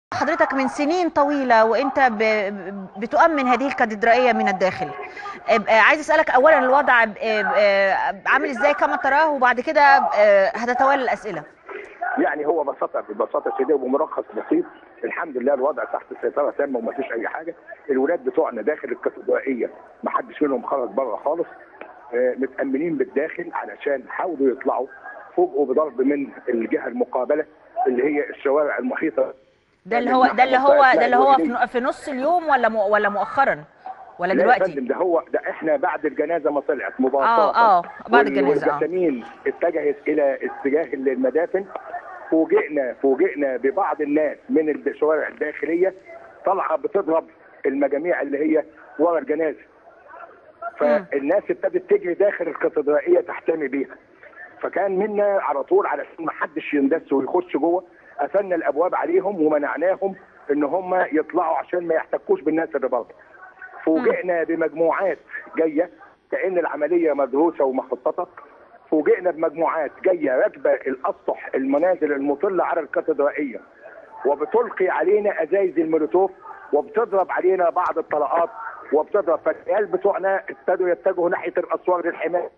حضرتك من سنين طويلة وانت ب... بتؤمن هذه الكاتدرائية من الداخل آه، عايز اسألك اولا الوضع آه، آه، عامل ازاي كما تراه وبعد كده آه، هتتوالى الاسئلة يعني هو ببساطه ببساطه شديده وملخص بسيط الحمد لله الوضع تحت السيطره تامه وما فيش اي حاجه الولاد بتوعنا داخل الكاتدرائيه ما حدش منهم خرج بره خالص آه، متامنين بالداخل علشان حاولوا يطلعوا فوجئوا بضرب من الجهه المقابله اللي هي الشوارع المحيطه ده اللي هو ده اللي هو ده اللي هو في- في نص اليوم ولا م... ولا مؤخرا ولا لا يا دلوقتي فندم ده هو ده احنا بعد الجنازه ما طلعت مباشره اه اه بعد وال- الجنازة اه والجسامين اتجهت الى اتجاه المدافن فوجئنا فوجئنا ببعض الناس من الشوارع الداخليه طالعه بتضرب المجاميع اللي هي ورا الجنازه فالناس ابتدت تجري داخل الكاتدرائيه تحتمي بيها فكان منا على طول علشان ما حدش يندس ويخش جوه قفلنا الابواب عليهم ومنعناهم ان هم يطلعوا عشان ما يحتكوش بالناس اللي بره فوجئنا بمجموعات جايه كان العمليه مدروسه ومخططه فوجئنا بمجموعات جايه راكبه الاسطح المنازل المطله على الكاتدرائيه وبتلقي علينا ازايز المولوتوف وبتضرب علينا بعض الطلقات وبتضرب فالعيال بتوعنا ابتدوا يتجهوا ناحيه الاسوار للحمايه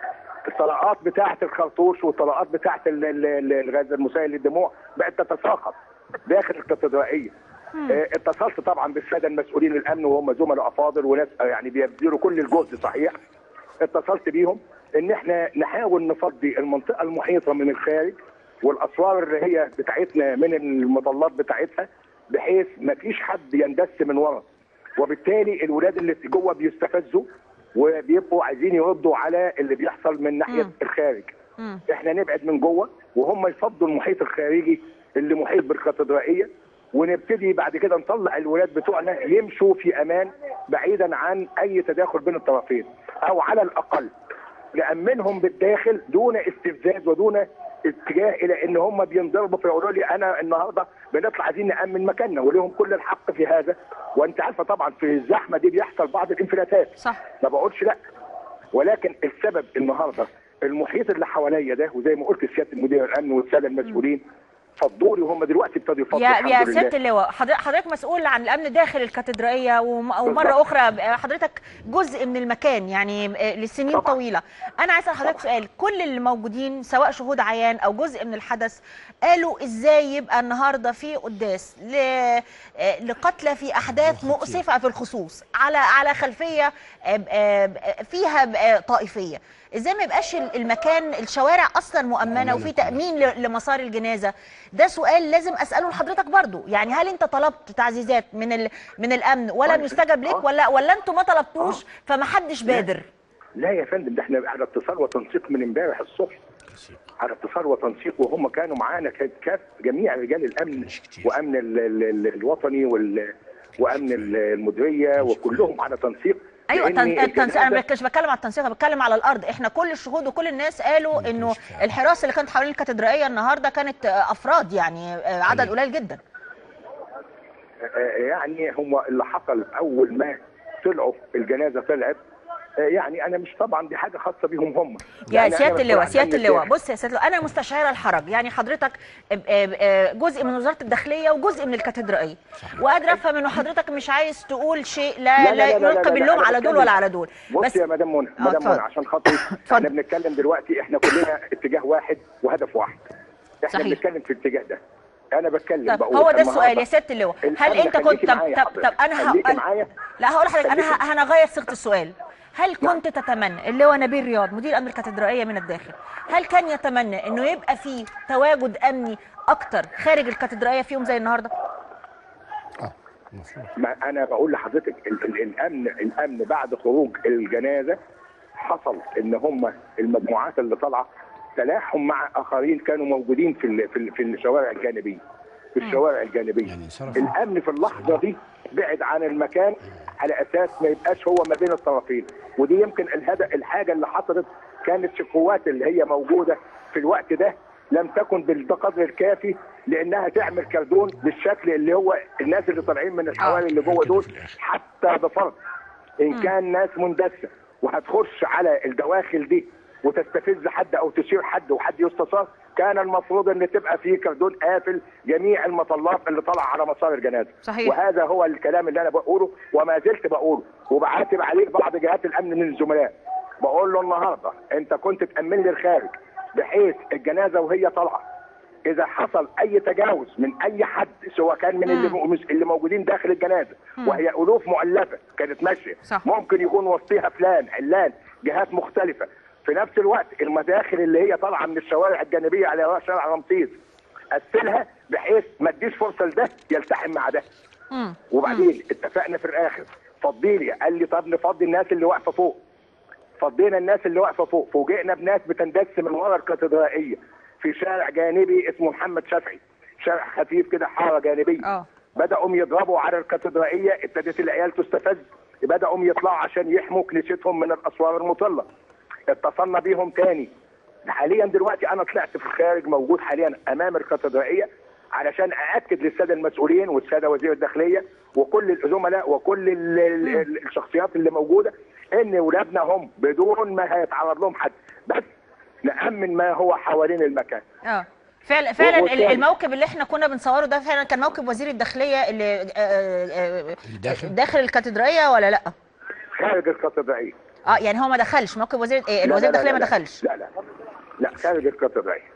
الطلقات بتاعه الخرطوش والطلقات بتاعه ال- ال- ال- الغاز المسيل للدموع بقت تتساقط داخل الكاتدرائيه آه، اتصلت طبعا بالساده المسؤولين الامن وهم زملاء افاضل وناس آه، يعني بيبذلوا كل الجهد صحيح اتصلت بيهم ان احنا نحاول نفضي المنطقه المحيطه من الخارج والاسوار اللي هي بتاعتنا من المظلات بتاعتها بحيث ما فيش حد يندس من ورا وبالتالي الولاد اللي جوه بيستفزوا وبيبقوا عايزين يردوا على اللي بيحصل من ناحيه مم. الخارج مم. احنا نبعد من جوه وهم يفضوا المحيط الخارجي اللي محيط بالكاتدرائيه ونبتدي بعد كده نطلع الولاد بتوعنا يمشوا في امان بعيدا عن اي تداخل بين الطرفين او على الاقل نامنهم بالداخل دون استفزاز ودون اتجاه الى ان هم بينضربوا فيقولوا لي انا النهارده بنطلع عايزين نامن مكاننا ولهم كل الحق في هذا وانت عارفه طبعا في الزحمه دي بيحصل بعض الانفلاتات صح ما بقولش لا ولكن السبب النهارده المحيط اللي حواليا ده وزي ما قلت سياده المدير الامن والساده المسؤولين فضوا لي وهم دلوقتي ابتدوا يفضوا يا الحمد يا لله. سياده اللواء حضر- حضرتك مسؤول عن الامن داخل الكاتدرائيه وم- ومره بالظبط. اخرى حضرتك جزء من المكان يعني آه، لسنين طبعا. طويله انا عايز اسال حضرتك سؤال كل اللي موجودين سواء شهود عيان او جزء من الحدث قالوا ازاي يبقى النهارده في قداس ل- آه، لقتلى في احداث مؤسفه في الخصوص على على خلفيه آه، آه، فيها آه، طائفيه ازاي ما يبقاش ال- المكان الشوارع اصلا مؤمنه وفي تامين ل- لمسار الجنازه ده سؤال لازم اساله لحضرتك برضو يعني هل انت طلبت تعزيزات من ال... من الامن ولم طيب. يستجب لك آه. ولا ولا انتوا ما طلبتوش فما حدش بادر لا يا فندم ده احنا على اتصال وتنسيق من امبارح الصبح على اتصال وتنسيق وهم كانوا معانا كانت كاف جميع رجال الامن وامن ال ال ال الوطني وال وامن ال- المديريه وكلهم على تنسيق ايوه لأن التن- التنسيق انا الجنازة- مش بتكلم على التنسيق انا بتكلم على الارض احنا كل الشهود وكل الناس قالوا انه الحراسه اللي كانت حوالين الكاتدرائيه النهارده كانت آه، افراد يعني آه، عدد قليل جدا آه، يعني هم اللي حصل اول ما طلعوا الجنازه طلعت آه، يعني انا مش طبعا دي حاجه خاصه بيهم هم يا يعني أنا سياده مسؤول اللواء عن سياده أمن اللواء الداخل. بص يا سياده اللواء انا مستشعره الحرج يعني حضرتك آه، آه، جزء من وزاره الداخليه وجزء من الكاتدرائيه وقادره افهم انه حضرتك مش عايز تقول شيء لا لا, يلقى باللوم أنا على دول بتكلم. ولا على دول بص يا مدام منى آه، مدام اتفضل. منى عشان خاطري احنا بنتكلم دلوقتي احنا كلنا اتجاه واحد وهدف واحد احنا صحيح. بنتكلم في الاتجاه ده انا بتكلم طب بقول هو ده النهاردة السؤال يا سياده اللواء هل الأمن انت كنت خليكي طب معايا طب, حضرتك. طب انا خليكي هقول معايا. لا هقول لحضرتك انا خليكي- ه- هنغير صيغه السؤال هل كنت تتمنى اللواء نبيل رياض مدير امن الكاتدرائيه من الداخل هل كان يتمنى انه يبقى في تواجد امني اكتر خارج الكاتدرائيه في يوم زي النهارده اه المفروض ما انا بقول لحضرتك ال ال الامن الامن بعد خروج الجنازه حصل ان هم المجموعات اللي طالعه تلاحم مع اخرين كانوا موجودين في ال في, ال في الشوارع الجانبيه في الشوارع الجانبيه يعني انصرفوا. الامن في اللحظه دي بعد عن المكان على اساس ما يبقاش هو ما بين الطرفين ودي يمكن الهدف الحاجه اللي حصلت كانت القوات اللي هي موجوده في الوقت ده لم تكن بالقدر الكافي لانها تعمل كردون بالشكل اللي هو الناس اللي طالعين من الحواري اللي جوه دول حتى بفرض ان كان ناس مندسه وهتخش على الدواخل دي وتستفز حد او تشير حد وحد يستثار كان المفروض ان تبقى في كردون قافل جميع المطلات اللي طالعه على مسار الجنازه صحيح. وهذا هو الكلام اللي انا بقوله وما زلت بقوله وبعاتب عليه بعض جهات الامن من الزملاء بقول له النهارده انت كنت تامن لي الخارج بحيث الجنازه وهي طالعه اذا حصل اي تجاوز من اي حد سواء كان من اللي, م- اللي موجودين داخل الجنازه وهي الوف مؤلفه كانت ماشيه صح. ممكن يكون وسطيها فلان علان جهات مختلفه في نفس الوقت المداخل اللي هي طالعه من الشوارع الجانبيه على رأس شارع رمسيس قفلها بحيث ما اديش فرصه لده يلتحم مع ده مم. وبعدين اتفقنا في الاخر فضي لي قال لي طب نفضي الناس اللي واقفه فوق فضينا الناس اللي واقفه فوق فوجئنا بناس بتندس من ورا الكاتدرائيه في شارع جانبي اسمه محمد شافعي شارع خفيف كده حاره جانبيه اه بداوا يضربوا على الكاتدرائيه ابتدت العيال تستفز بداوا يطلعوا عشان يحموا كنيستهم من الاسوار المطله اتصلنا بيهم تاني حاليا دلوقتي انا طلعت في الخارج موجود حاليا امام الكاتدرائيه علشان ااكد للساده المسؤولين والساده وزير الداخليه وكل الزملاء وكل ال- ال- ال- الشخصيات اللي موجوده ان ولادنا هم بدون ما هيتعرض لهم حد بس نامن ما هو حوالين المكان اه فعلا فعلا ال- والتاني. الموكب اللي احنا كنا بنصوره ده فعلا كان موكب وزير الداخليه اللي آه، آه، الداخل؟ داخل الكاتدرائيه ولا لا؟ خارج الكاتدرائيه اه يعني هو ما دخلش موكب وزير آه، لا، الوزير لا، لا، الداخليه ما لا، دخلش لا لا لا خارج الكاتدرائيه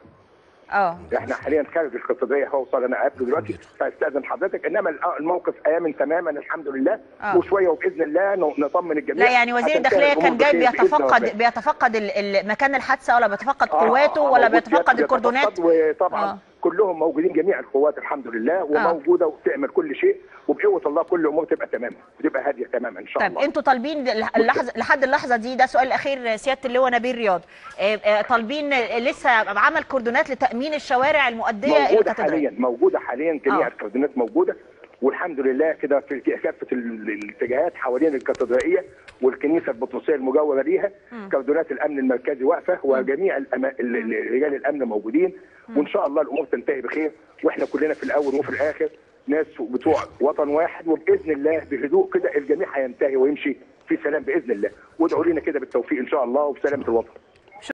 اه احنا حاليا خارج القصديه هوصل انا قابله دلوقتي فاستاذن حضرتك انما الأ- الموقف امن تماما الحمد لله آه. وشويه وباذن الله ن- نطمن الجميع لا يعني وزير عشان الداخليه الأمور كان جاي بخير بإذن الله. بيتفقد بيتفقد ال- ال- مكان الحادثه ولا بيتفقد آه، قواته آه، ولا موجود بيتفقد سيادة الكردونات بيتفقد وطبعا آه. آه. كلهم موجودين جميع القوات الحمد لله وموجوده وبتعمل كل شيء وبقوه الله كل الامور تبقى تمام تبقى هاديه تماما ان شاء طيب الله انتوا طالبين اللحظه لحد اللحظه دي ده سؤال الاخير سياده اللواء نبيل رياض آه، آه، طالبين لسه عمل كوردونات لتامين الشوارع المؤديه الى موجوده الكاتدرائيه حاليا موجوده حاليا جميع آه. الكوردينات موجوده والحمد لله كده في كافه ال- الاتجاهات حوالين الكاتدرائيه والكنيسه البطرسيه المجاوره ليها كوردونات الامن المركزي واقفه وجميع الأما... ال- ال- رجال الامن موجودين وان شاء الله الامور تنتهي بخير واحنا كلنا في الاول وفي الاخر ناس بتوع وطن واحد وباذن الله بهدوء كده الجميع هينتهي ويمشي في سلام باذن الله وادعوا لنا كده بالتوفيق ان شاء الله وبسلامه الوطن